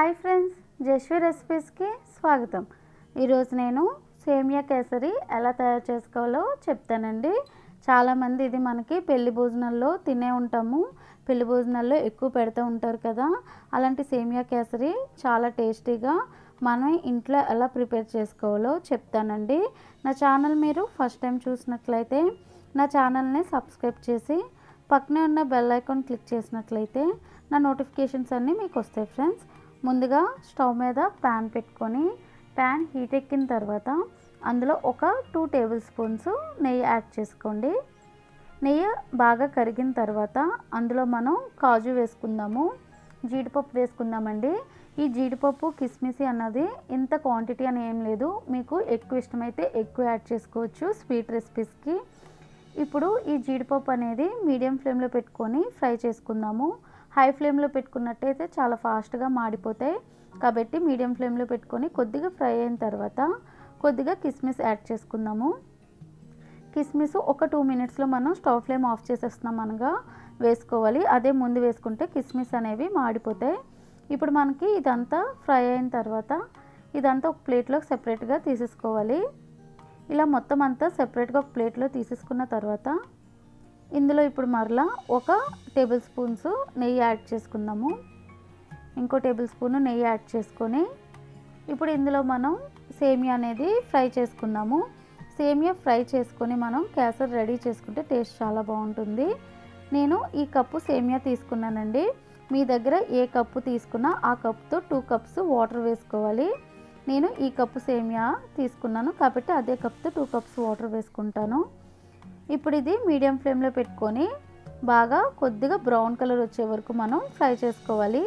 hi friends జశ్వి రెసిపీస్కి స్వాగతం ఈరోజు నేను సేమియా కేసరి ఎలా తయారు చేసుకోవాలో చెప్తానండి చాలామంది ఇది మనకి పెళ్లి భోజనాల్లో తినే ఉంటాము పెళ్లి భోజనాల్లో ఎక్కువ పెడుతూ ఉంటారు కదా అలాంటి సేమియా కేసరి చాలా టేస్టీగా మనం ఇంట్లో ఎలా ప్రిపేర్ చేసుకోవాలో చెప్తానండి నా ఛానల్ మీరు ఫస్ట్ టైం చూసినట్లయితే నా ఛానల్ని సబ్స్క్రైబ్ చేసి పక్కనే ఉన్న బెల్ ఐకాన్ క్లిక్ చేసినట్లయితే నా నోటిఫికేషన్స్ అన్నీ మీకు వస్తాయి ఫ్రెండ్స్ ముందుగా స్టవ్ మీద ప్యాన్ పెట్టుకొని ప్యాన్ హీట్ ఎక్కిన తర్వాత అందులో ఒక టూ టేబుల్ స్పూన్స్ నెయ్యి యాడ్ చేసుకోండి నెయ్యి బాగా కరిగిన తర్వాత అందులో మనం కాజు వేసుకుందాము జీడిపప్పు వేసుకుందామండి ఈ జీడిపప్పు కిస్మిసి అన్నది ఇంత క్వాంటిటీ అని ఏం లేదు మీకు ఎక్కువ ఇష్టమైతే ఎక్కువ యాడ్ చేసుకోవచ్చు స్వీట్ రెసిపీస్కి ఇప్పుడు ఈ జీడిపప్పు అనేది మీడియం ఫ్లేమ్లో పెట్టుకొని ఫ్రై చేసుకుందాము హై ఫ్లేమ్లో పెట్టుకున్నట్టయితే చాలా ఫాస్ట్గా మాడిపోతాయి కాబట్టి మీడియం ఫ్లేమ్లో పెట్టుకొని కొద్దిగా ఫ్రై అయిన తర్వాత కొద్దిగా కిస్మిస్ యాడ్ చేసుకుందాము కిస్మిస్ ఒక టూ మినిట్స్లో మనం స్టవ్ ఫ్లేమ్ ఆఫ్ చేసేస్తున్నాం అనగా వేసుకోవాలి అదే ముందు వేసుకుంటే కిస్మిస్ అనేవి మాడిపోతాయి ఇప్పుడు మనకి ఇదంతా ఫ్రై అయిన తర్వాత ఇదంతా ఒక ప్లేట్లోకి సెపరేట్గా తీసేసుకోవాలి ఇలా మొత్తం అంతా సెపరేట్గా ఒక ప్లేట్లో తీసేసుకున్న తర్వాత ఇందులో ఇప్పుడు మరలా ఒక టేబుల్ స్పూన్స్ నెయ్యి యాడ్ చేసుకుందాము ఇంకో టేబుల్ స్పూన్ నెయ్యి యాడ్ చేసుకొని ఇప్పుడు ఇందులో మనం సేమియా అనేది ఫ్రై చేసుకుందాము సేమియా ఫ్రై చేసుకొని మనం కేసర్ రెడీ చేసుకుంటే టేస్ట్ చాలా బాగుంటుంది నేను ఈ కప్పు సేమియా తీసుకున్నానండి మీ దగ్గర ఏ కప్పు తీసుకున్నా ఆ కప్పుతో టూ కప్స్ వాటర్ వేసుకోవాలి నేను ఈ కప్పు సేమియా తీసుకున్నాను కాబట్టి అదే కప్తో టూ కప్స్ వాటర్ వేసుకుంటాను ఇప్పుడు ఇది మీడియం ఫ్లేమ్లో పెట్టుకొని బాగా కొద్దిగా బ్రౌన్ కలర్ వచ్చే వరకు మనం ఫ్రై చేసుకోవాలి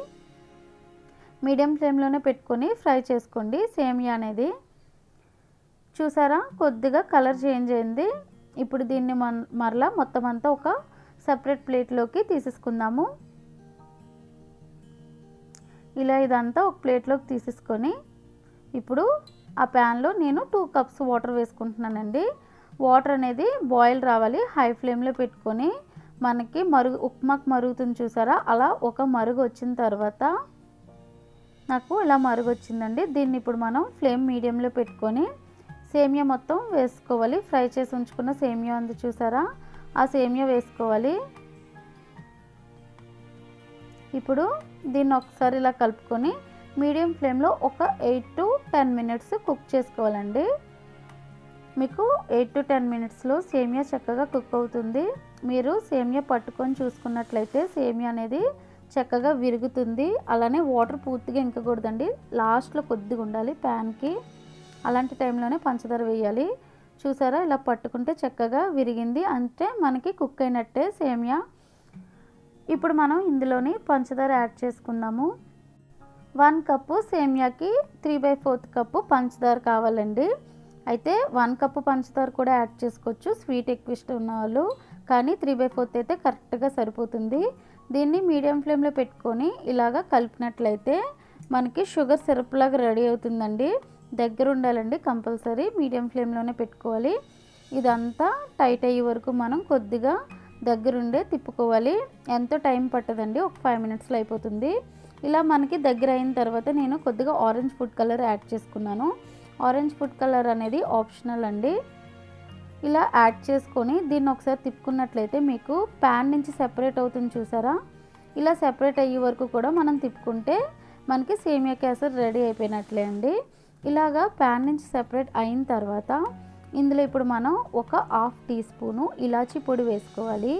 మీడియం ఫ్లేమ్లోనే పెట్టుకొని ఫ్రై చేసుకోండి సేమియా అనేది చూసారా కొద్దిగా కలర్ చేంజ్ అయింది ఇప్పుడు దీన్ని మన మరలా మొత్తం అంతా ఒక సపరేట్ ప్లేట్లోకి తీసేసుకుందాము ఇలా ఇదంతా ఒక ప్లేట్లోకి తీసేసుకొని ఇప్పుడు ఆ ప్యాన్లో నేను టూ కప్స్ వాటర్ వేసుకుంటున్నానండి వాటర్ అనేది బాయిల్ రావాలి హై ఫ్లేమ్లో పెట్టుకొని మనకి మరుగు ఉప్మాకు మరుగుతుంది చూసారా అలా ఒక మరుగు వచ్చిన తర్వాత నాకు ఇలా మరుగు వచ్చిందండి దీన్ని ఇప్పుడు మనం ఫ్లేమ్ మీడియంలో పెట్టుకొని సేమియా మొత్తం వేసుకోవాలి ఫ్రై చేసి ఉంచుకున్న సేమియా ఉంది చూసారా ఆ సేమియా వేసుకోవాలి ఇప్పుడు దీన్ని ఒకసారి ఇలా కలుపుకొని మీడియం ఫ్లేమ్లో ఒక eight to ten minutes cook చేసుకోవాలండి మీకు ఎయిట్ టు టెన్ మినిట్స్లో సేమియా చక్కగా కుక్ అవుతుంది మీరు సేమియా పట్టుకొని చూసుకున్నట్లయితే సేమియా అనేది చక్కగా విరుగుతుంది అలానే వాటర్ పూర్తిగా ఇంకకూడదండి లాస్ట్లో కొద్దిగా ఉండాలి ప్యాన్కి అలాంటి టైంలోనే పంచదార వేయాలి చూసారా ఇలా పట్టుకుంటే చక్కగా విరిగింది అంటే మనకి కుక్ అయినట్టే సేమియా ఇప్పుడు మనం ఇందులోని పంచదార యాడ్ చేసుకుందాము వన్ కప్పు సేమియాకి త్రీ బై ఫోర్త్ కప్పు పంచదార కావాలండి అయితే వన్ కప్పు పంచదార కూడా యాడ్ చేసుకోవచ్చు స్వీట్ ఎక్కువ ఇష్టం ఉన్న వాళ్ళు కానీ త్రీ బై ఫోర్త్ అయితే కరెక్ట్గా సరిపోతుంది దీన్ని మీడియం ఫ్లేమ్లో పెట్టుకొని ఇలాగా కలిపినట్లయితే మనకి షుగర్ సిరప్ లాగా రెడీ అవుతుందండి దగ్గర ఉండాలండి కంపల్సరీ మీడియం ఫ్లేమ్లోనే పెట్టుకోవాలి ఇదంతా టైట్ అయ్యే వరకు మనం కొద్దిగా దగ్గరుండే తిప్పుకోవాలి ఎంతో టైం పట్టదండి ఒక ఫైవ్ మినిట్స్లో అయిపోతుంది ఇలా మనకి దగ్గర అయిన తర్వాత నేను కొద్దిగా ఆరెంజ్ ఫుడ్ కలర్ యాడ్ చేసుకున్నాను ఆరెంజ్ ఫుడ్ కలర్ అనేది ఆప్షనల్ అండి ఇలా యాడ్ చేసుకొని దీన్ని ఒకసారి తిప్పుకున్నట్లయితే మీకు ప్యాన్ నుంచి సెపరేట్ అవుతుంది చూసారా ఇలా సెపరేట్ అయ్యే వరకు కూడా మనం తిప్పుకుంటే మనకి సేమియా కేసర్ రెడీ అయిపోయినట్లే అండి ఇలాగా ప్యాన్ నుంచి సెపరేట్ అయిన తర్వాత ఇందులో ఇప్పుడు మనం ఒక హాఫ్ టీ స్పూను ఇలాచీ పొడి వేసుకోవాలి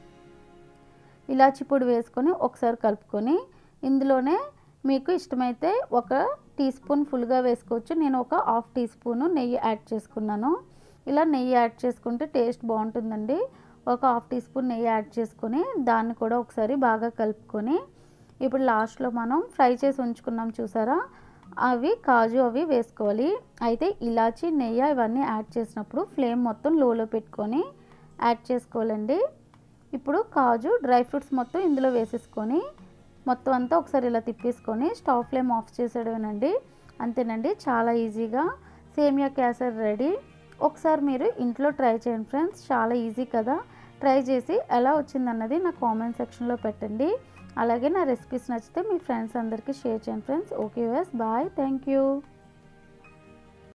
ఇలాచీ పొడి వేసుకొని ఒకసారి కలుపుకొని ఇందులోనే మీకు ఇష్టమైతే ఒక టీ స్పూన్ ఫుల్గా వేసుకోవచ్చు నేను ఒక హాఫ్ టీ స్పూను నెయ్యి యాడ్ చేసుకున్నాను ఇలా నెయ్యి యాడ్ చేసుకుంటే టేస్ట్ బాగుంటుందండి ఒక హాఫ్ టీ స్పూన్ నెయ్యి యాడ్ చేసుకొని దాన్ని కూడా ఒకసారి బాగా కలుపుకొని ఇప్పుడు లాస్ట్లో మనం ఫ్రై చేసి ఉంచుకున్నాం చూసారా అవి కాజు అవి వేసుకోవాలి అయితే ఇలాచి నెయ్యి ఇవన్నీ యాడ్ చేసినప్పుడు ఫ్లేమ్ మొత్తం లోలో పెట్టుకొని యాడ్ చేసుకోవాలండి ఇప్పుడు కాజు డ్రై ఫ్రూట్స్ మొత్తం ఇందులో వేసేసుకొని మొత్తం అంతా ఒకసారి ఇలా తిప్పేసుకొని స్టవ్ ఫ్లేమ్ ఆఫ్ చేసేయడమేనండి అంతేనండి చాలా ఈజీగా సేమియా క్యాసర్ రెడీ ఒకసారి మీరు ఇంట్లో ట్రై చేయండి ఫ్రెండ్స్ చాలా ఈజీ కదా ట్రై చేసి ఎలా వచ్చిందన్నది నా కామెంట్ సెక్షన్లో పెట్టండి అలాగే నా రెసిపీస్ నచ్చితే మీ ఫ్రెండ్స్ అందరికీ షేర్ చేయండి ఫ్రెండ్స్ ఓకే వెస్ బాయ్ థ్యాంక్ యూ